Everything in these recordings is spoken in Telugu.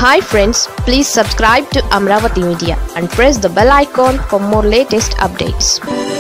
hi friends please subscribe to Amaravati media and press the bell icon for more latest updates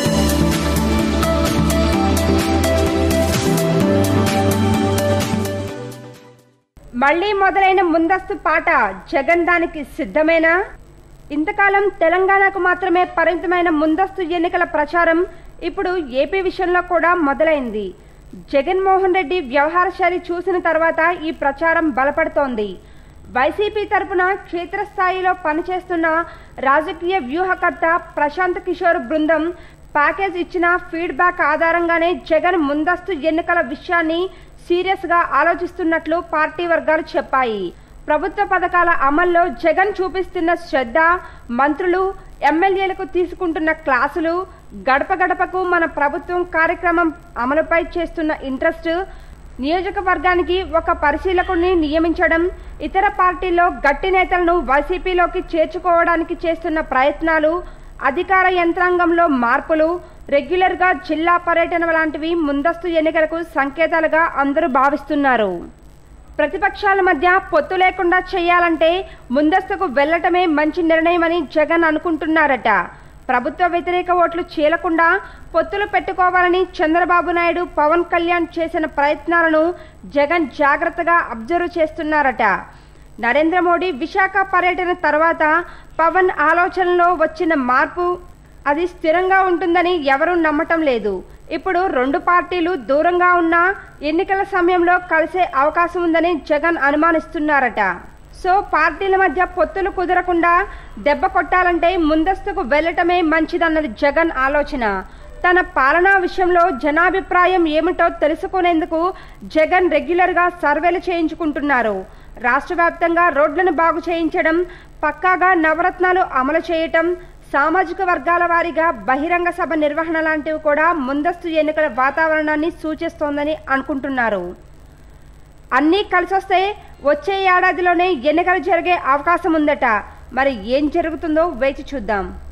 మళ్లీ మొదలైన ముందస్తు పాట జగన్ దానికి సిద్ధమేనా ఇంతకాలం తెలంగాణకు మాత్రమే పరిమితమైన ముందస్తు ఎన్నికల ప్రచారం ఇప్పుడు ఏపీ విషయంలో కూడా మొదలైంది జగన్మోహన్ రెడ్డి వ్యవహార శైలి చూసిన తర్వాత ఈ ప్రచారం బలపడుతోంది వైసీపీ తరపున క్షేత్రస్థాయిలో పనిచేస్తున్న రాజకీయ వ్యూహకర్త ప్రశాంత్ కిషోర్ బృందం ప్యాకేజ్ ఇచ్చిన ఫీడ్బ్యాక్ ఆధారంగానే జగన్ ముందస్తు ఎన్నికల విషయాన్ని సీరియస్గా ఆలోచిస్తున్నట్లు పార్టీ వర్గాలు చెప్పాయి ప్రభుత్వ పథకాల అమల్లో జగన్ చూపిస్తున్న శ్రద్ధ మంత్రులు ఎమ్మెల్యేలకు తీసుకుంటున్న క్లాసులు గడప గడపకు మన ప్రభుత్వం కార్యక్రమం అమలుపై చేస్తున్న ఇంట్రెస్ట్ నియోజకవర్గానికి ఒక పరిశీలకుడిని నియమించడం ఇతర పార్టీల్లో గట్టి నేతలను వైసీపీలోకి చేర్చుకోవడానికి చేస్తున్న ప్రయత్నాలు అధికార యంత్రాంగంలో మార్పులు రెగ్యులర్గా జిల్లా పర్యటన లాంటివి ముందస్తు ఎన్నికలకు సంకేతాలుగా అందరూ భావిస్తున్నారు ప్రతిపక్షాల మధ్య పొత్తు లేకుండా చేయాలంటే ముందస్తుకు వెళ్లటమే మంచి నిర్ణయమని జగన్ అనుకుంటున్నారట ప్రభుత్వ వ్యతిరేక ఓట్లు చీలకుండా పొత్తులు పెట్టుకోవాలని చంద్రబాబు నాయుడు పవన్ కళ్యాణ్ చేసిన ప్రయత్నాలను జగన్ జాగ్రత్తగా అబ్జర్వ్ చేస్తున్నారట నరేంద్ర మోడీ విశాఖ పర్యటన తర్వాత పవన్ ఆలోచనలో వచ్చిన మార్పు అది స్థిరంగా ఉంటుందని ఎవరూ నమ్మటం లేదు ఇప్పుడు రెండు పార్టీలు దూరంగా ఉన్నా ఎన్నికల సమయంలో కలిసే అవకాశం ఉందని జగన్ అనుమానిస్తున్నారట సో పార్టీల మధ్య పొత్తులు కుదరకుండా దెబ్బ కొట్టాలంటే ముందస్తుకు వెళ్లటమే మంచిదన్నది జగన్ ఆలోచన తన పాలనా విషయంలో జనాభిప్రాయం ఏమిటో తెలుసుకునేందుకు జగన్ రెగ్యులర్గా సర్వేలు చేయించుకుంటున్నారు రాష్ట్ర వ్యాప్తంగా రోడ్లను బాగు చేయించడం పక్కాగా నవరత్నాలు అమలు చేయటం సామాజిక వర్గాల వారీగా బహిరంగ సభ నిర్వహణ లాంటివి కూడా ముందస్తు ఎన్నికల వాతావరణాన్ని సూచిస్తోందని అనుకుంటున్నారు అన్నీ కలిసొస్తే వచ్చే ఏడాదిలోనే ఎన్నికలు జరిగే అవకాశం ఉందట మరి ఏం జరుగుతుందో వేచి చూద్దాం